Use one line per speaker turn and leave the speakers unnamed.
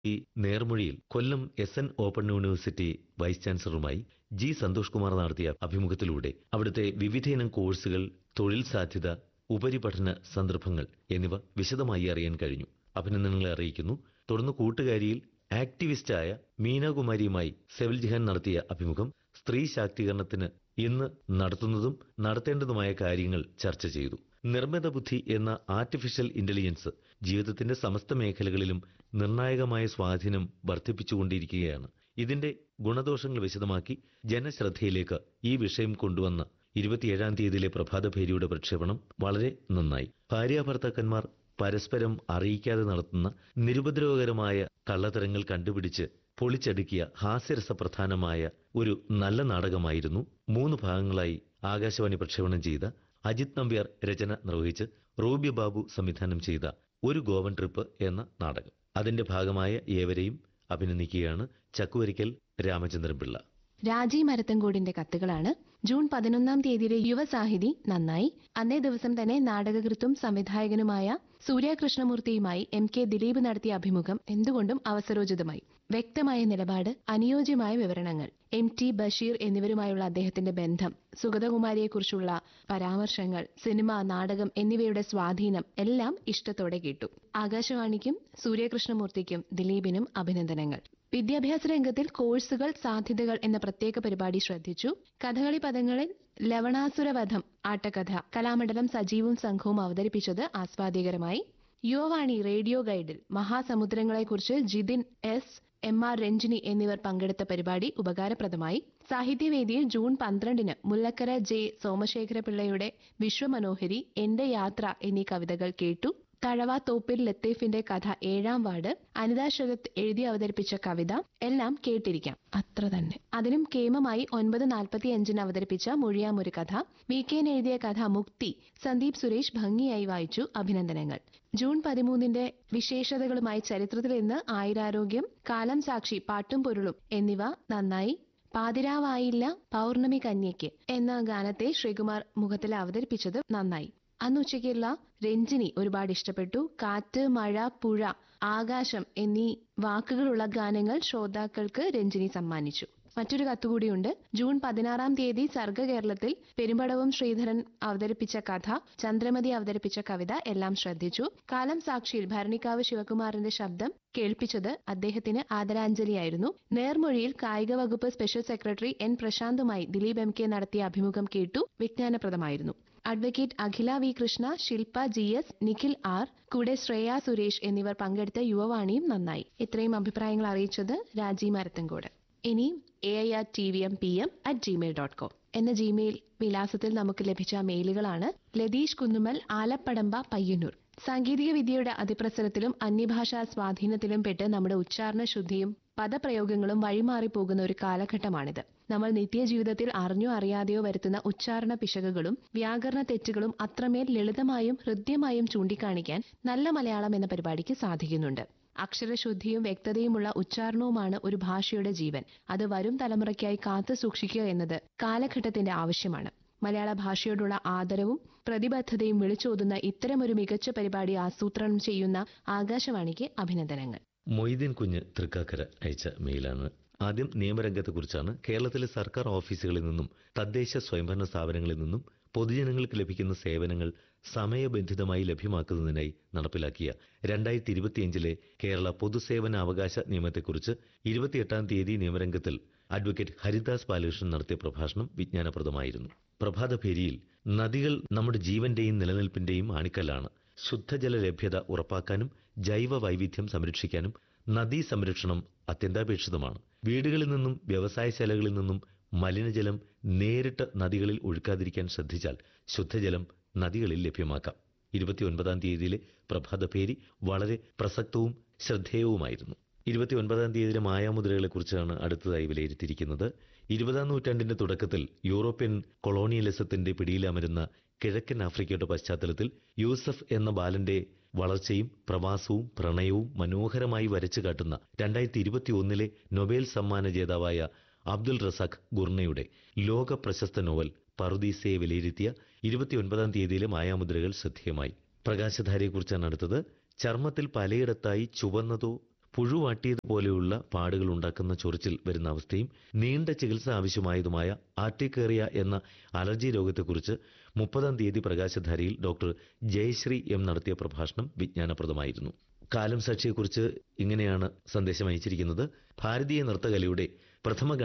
ഈ നേർമൊഴിയിൽ Kollam S N open university vice ചാൻസലറുമായി ജി സന്തോഷ് കുമാർ നടത്തിയ അഭിമുഖത്തിലൂടെ അവിടുത്തെ വിവിധയിനം കോഴ്സുകൾ തൊഴിൽ സാധ്യത ഉപരിപഠന സന്ദർഭങ്ങൾ എന്നിവ വിശദമായി അറിയാൻ കഴിഞ്ഞു അഭിനന്ദനങ്ങളെ അറിയിക്കുന്നു തുടർന്ന് കൂട്ടുകാരിയിൽ ആക്ടിവിസ്റ്റായ മീനാകുമാരിയുമായി സെവിൽ ജിഹാൻ നടത്തിയ അഭിമുഖം സ്ത്രീ ശാക്തീകരണത്തിന് ഇന്ന് നടത്തുന്നതും നടത്തേണ്ടതുമായ കാര്യങ്ങൾ ചർച്ച ചെയ്തു നിർമ്മിത ബുദ്ധി എന്ന ആർട്ടിഫിഷ്യൽ ഇന്റലിജൻസ് ജീവിതത്തിന്റെ സമസ്ത മേഖലകളിലും നിർണായകമായ സ്വാധീനം വർദ്ധിപ്പിച്ചുകൊണ്ടിരിക്കുകയാണ് ഇതിന്റെ ഗുണദോഷങ്ങൾ വിശദമാക്കി ജനശ്രദ്ധയിലേക്ക് ഈ വിഷയം കൊണ്ടുവന്ന ഇരുപത്തിയേഴാം തീയതിയിലെ പ്രഭാതഭേരിയുടെ പ്രക്ഷേപണം വളരെ നന്നായി ഭാര്യാഭർത്താക്കന്മാർ പരസ്പരം അറിയിക്കാതെ നടത്തുന്ന നിരുപദ്രവകരമായ കള്ളത്തരങ്ങൾ കണ്ടുപിടിച്ച് പൊളിച്ചടുക്കിയ ഹാസ്യരസപ്രധാനമായ ഒരു നല്ല നാടകമായിരുന്നു മൂന്ന് ഭാഗങ്ങളായി ആകാശവാണി പ്രക്ഷേപണം ചെയ്ത അജിത് നമ്പ്യാർ രചന നിർവഹിച്ച് റൂബി ബാബു സംവിധാനം ചെയ്ത ഒരു ഗോവൻ ട്രിപ്പ് എന്ന നാടകം അതിന്റെ ഭാഗമായ ഏവരെയും അഭിനന്ദിക്കുകയാണ് ചക്കുവരിക്കൽ രാമചന്ദ്രൻ പിള്ള
രാജി മരത്തൻകോടിന്റെ കത്തുകളാണ് ജൂൺ പതിനൊന്നാം തീയതിയിലെ യുവസാഹിതി നന്നായി അന്നേ ദിവസം തന്നെ നാടകകൃത്തും സംവിധായകനുമായ സൂര്യകൃഷ്ണമൂർത്തിയുമായി എം കെ ദിലീപ് നടത്തിയ അഭിമുഖം എന്തുകൊണ്ടും അവസരോചിതമായി വ്യക്തമായ നിലപാട് അനുയോജ്യമായ വിവരണങ്ങൾ എം ടി ബഷീർ എന്നിവരുമായുള്ള അദ്ദേഹത്തിന്റെ ബന്ധം സുഗതകുമാരിയെക്കുറിച്ചുള്ള പരാമർശങ്ങൾ സിനിമ നാടകം എന്നിവയുടെ സ്വാധീനം എല്ലാം ഇഷ്ടത്തോടെ കേട്ടു ആകാശവാണിക്കും സൂര്യകൃഷ്ണമൂർത്തിക്കും ദിലീപിനും അഭിനന്ദനങ്ങൾ വിദ്യാഭ്യാസ രംഗത്തിൽ കോഴ്സുകൾ സാധ്യതകൾ എന്ന പ്രത്യേക പരിപാടി ശ്രദ്ധിച്ചു കഥകളി പദങ്ങളിൽ ലവണാസുരവധം ആട്ടക്കഥ കലാമണ്ഡലം സജീവും സംഘവും അവതരിപ്പിച്ചത് ആസ്വാദികരമായി യുവവാണി റേഡിയോ ഗൈഡിൽ മഹാസമുദ്രങ്ങളെക്കുറിച്ച് Jithin S M R Ranjini എന്നിവർ പങ്കെടുത്ത പരിപാടി ഉപകാരപ്രദമായി സാഹിത്യവേദിയിൽ ജൂൺ പന്ത്രണ്ടിന് മുല്ലക്കര ജെ സോമശേഖരപിള്ളയുടെ വിശ്വമനോഹരി എന്റെ യാത്ര എന്നീ കവിതകൾ കേട്ടു തഴവ തോപ്പിൽ ലത്തീഫിന്റെ കഥ ഏഴാം വാർഡ് അനിതാ ശരത് എഴുതി അവതരിപ്പിച്ച കവിത എല്ലാം കേട്ടിരിക്കാം അത്ര തന്നെ അതിനും കേമമായി ഒൻപത് നാൽപ്പത്തി അഞ്ചിന് അവതരിപ്പിച്ച മൊഴിയാമൊരു കഥ വി കെൻ എഴുതിയ കഥ മുക്തി സന്ദീപ് സുരേഷ് ഭംഗിയായി വായിച്ചു അഭിനന്ദനങ്ങൾ ജൂൺ പതിമൂന്നിന്റെ വിശേഷതകളുമായി ചരിത്രത്തിൽ ഇന്ന് ആയുരാരോഗ്യം കാലം സാക്ഷി പാട്ടും പൊരുളും എന്നിവ നന്നായി പാതിരാവായില്ല പൗർണമി കന്യയ്ക്ക് എന്ന ഗാനത്തെ ശ്രീകുമാർ മുഖത്തിൽ അവതരിപ്പിച്ചത് നന്നായി അന്ന് ഉച്ചയ്ക്കുള്ള രഞ്ജിനി ഒരുപാട് ഇഷ്ടപ്പെട്ടു കാറ്റ് മഴ പുഴ ആകാശം എന്നീ വാക്കുകളുള്ള ഗാനങ്ങൾ ശ്രോതാക്കൾക്ക് രഞ്ജിനി സമ്മാനിച്ചു മറ്റൊരു കത്തുകൂടിയുണ്ട് ജൂൺ പതിനാറാം തീയതി സർഗ കേരളത്തിൽ പെരുമ്പടവും ശ്രീധരൻ അവതരിപ്പിച്ച കഥ ചന്ദ്രമതി അവതരിപ്പിച്ച കവിത എല്ലാം ശ്രദ്ധിച്ചു കാലം സാക്ഷിയിൽ ഭരണിക്കാവ് ശിവകുമാറിന്റെ ശബ്ദം കേൾപ്പിച്ചത് അദ്ദേഹത്തിന് ആദരാഞ്ജലിയായിരുന്നു നേർമൊഴിയിൽ കായിക വകുപ്പ് സ്പെഷ്യൽ സെക്രട്ടറി എൻ പ്രശാന്തുമായി ദിലീപ് എം കെ നടത്തിയ അഭിമുഖം കേട്ടു വിജ്ഞാനപ്രദമായിരുന്നു advocate Akhila V Krishna Shilpa G S Nikhil R കൂടെ ശ്രേയ സുരേഷ് എന്നിവർ പങ്കെടുത്ത യുവവാണിയും നന്നായി ഇത്രയും അഭിപ്രായങ്ങൾ അറിയിച്ചത് രാജി മരത്തങ്കോട് ഇനി A I R T V M P M at Gmail dot com എന്ന ജിമെയിൽ വിലാസത്തിൽ നമുക്ക് ലഭിച്ച മെയിലുകളാണ് ലതീഷ് കുന്നുമൽ ആലപ്പടമ്പ പയ്യന്നൂർ സാങ്കേതിക വിദ്യയുടെ അതിപ്രസരത്തിലും അന്യഭാഷാ സ്വാധീനത്തിലും പെട്ട് നമ്മുടെ ഉച്ചാരണ ശുദ്ധിയും പദപ്രയോഗങ്ങളും വഴിമാറിപ്പോകുന്ന ഒരു കാലഘട്ടമാണിത് നമ്മൾ നിത്യജീവിതത്തിൽ അറിഞ്ഞോ അറിയാതെയോ വരുത്തുന്ന ഉച്ചാരണ പിശകുകളും വ്യാകരണ തെറ്റുകളും അത്രമേൽ ലളിതമായും ഹൃദ്യമായും ചൂണ്ടിക്കാണിക്കാൻ നല്ല മലയാളം എന്ന പരിപാടിക്ക് സാധിക്കുന്നുണ്ട് അക്ഷരശുദ്ധിയും വ്യക്തതയുമുള്ള ഉച്ചാരണവുമാണ് ഒരു ഭാഷയുടെ ജീവൻ അത് വരും തലമുറയ്ക്കായി കാത്തു സൂക്ഷിക്കുക എന്നത് കാലഘട്ടത്തിന്റെ ആവശ്യമാണ് മലയാള ഭാഷയോടുള്ള ആദരവും പ്രതിബദ്ധതയും വിളിച്ചോതുന്ന ഇത്തരമൊരു മികച്ച പരിപാടി ആസൂത്രണം ചെയ്യുന്ന ആകാശവാണിക്ക് അഭിനന്ദനങ്ങൾ
മൊയ്തീൻ കുഞ്ഞ് തൃക്കാക്കര അയച്ച മെയിലാണ് ആദ്യം നിയമരംഗത്തെക്കുറിച്ചാണ് കേരളത്തിലെ സർക്കാർ ഓഫീസുകളിൽ നിന്നും തദ്ദേശ സ്വയംഭരണ സ്ഥാപനങ്ങളിൽ നിന്നും പൊതുജനങ്ങൾക്ക് ലഭിക്കുന്ന സേവനങ്ങൾ സമയബന്ധിതമായി ലഭ്യമാക്കുന്നതിനായി നടപ്പിലാക്കിയ രണ്ടായിരത്തി ഇരുപത്തിയഞ്ചിലെ കേരള പൊതുസേവന അവകാശ നിയമത്തെക്കുറിച്ച് ഇരുപത്തിയെട്ടാം തീയതി നിയമരംഗത്തിൽ അഡ്വക്കേറ്റ് ഹരിദാസ് ബാലകൃഷ്ണൻ നടത്തിയ പ്രഭാഷണം വിജ്ഞാനപ്രദമായിരുന്നു പ്രഭാതഭേരിയിൽ നദികൾ നമ്മുടെ ജീവന്റെയും നിലനിൽപ്പിന്റെയും ആണിക്കല്ലാണ് ശുദ്ധജല ലഭ്യത ഉറപ്പാക്കാനും ജൈവ വൈവിധ്യം സംരക്ഷിക്കാനും നദീ സംരക്ഷണം അത്യന്താപേക്ഷിതമാണ് വീടുകളിൽ നിന്നും വ്യവസായശാലകളിൽ നിന്നും മലിനജലം നേരിട്ട് നദികളിൽ ഒഴുക്കാതിരിക്കാൻ ശ്രദ്ധിച്ചാൽ ശുദ്ധജലം നദികളിൽ ലഭ്യമാക്കാം ഇരുപത്തിയൊൻപതാം തീയതിയിലെ പ്രഭാതപേരി വളരെ പ്രസക്തവും ശ്രദ്ധേയവുമായിരുന്നു ഇരുപത്തിയൊൻപതാം തീയതിയിലെ മായാമുദ്രകളെക്കുറിച്ചാണ് അടുത്തതായി വിലയിരുത്തിയിരിക്കുന്നത് ഇരുപതാം നൂറ്റാണ്ടിന്റെ തുടക്കത്തിൽ യൂറോപ്യൻ കൊളോണിയലിസത്തിന്റെ പിടിയിലമരുന്ന കിഴക്കൻ ആഫ്രിക്കയുടെ പശ്ചാത്തലത്തിൽ യൂസഫ് എന്ന ബാലന്റെ വളർച്ചയും പ്രവാസവും പ്രണയവും മനോഹരമായി വരച്ചു കാട്ടുന്ന രണ്ടായിരത്തി ഇരുപത്തിയൊന്നിലെ നൊബേൽ സമ്മാന ജേതാവായ അബ്ദുൽ റസാഖ് ഗുർണയുടെ ലോക പ്രശസ്ത നോവൽ പറുദീസയെ വിലയിരുത്തിയ ഇരുപത്തിയൊൻപതാം തീയതിയിലെ മായാമുദ്രകൾ ശ്രദ്ധേയമായി പ്രകാശധാരയെക്കുറിച്ചാണ് അടുത്തത് ചർമ്മത്തിൽ പലയിടത്തായി ചുവന്നതോ പുഴുവാട്ടിയതുപോലെയുള്ള പാടുകൾ ഉണ്ടാക്കുന്ന ചൊറിച്ചിൽ വരുന്ന അവസ്ഥയും നീണ്ട ചികിത്സ ആവശ്യമായതുമായ ആർട്ടിക്കേറിയ എന്ന അലർജി രോഗത്തെക്കുറിച്ച് മുപ്പതാം തീയതി പ്രകാശധാരയിൽ ഡോക്ടർ ജയശ്രീ എം നടത്തിയ പ്രഭാഷണം വിജ്ഞാനപ്രദമായിരുന്നു കാലം സാക്ഷിയെക്കുറിച്ച് ഇങ്ങനെയാണ് സന്ദേശം അയച്ചിരിക്കുന്നത് ഭാരതീയ നൃത്തകലയുടെ പ്രഥമ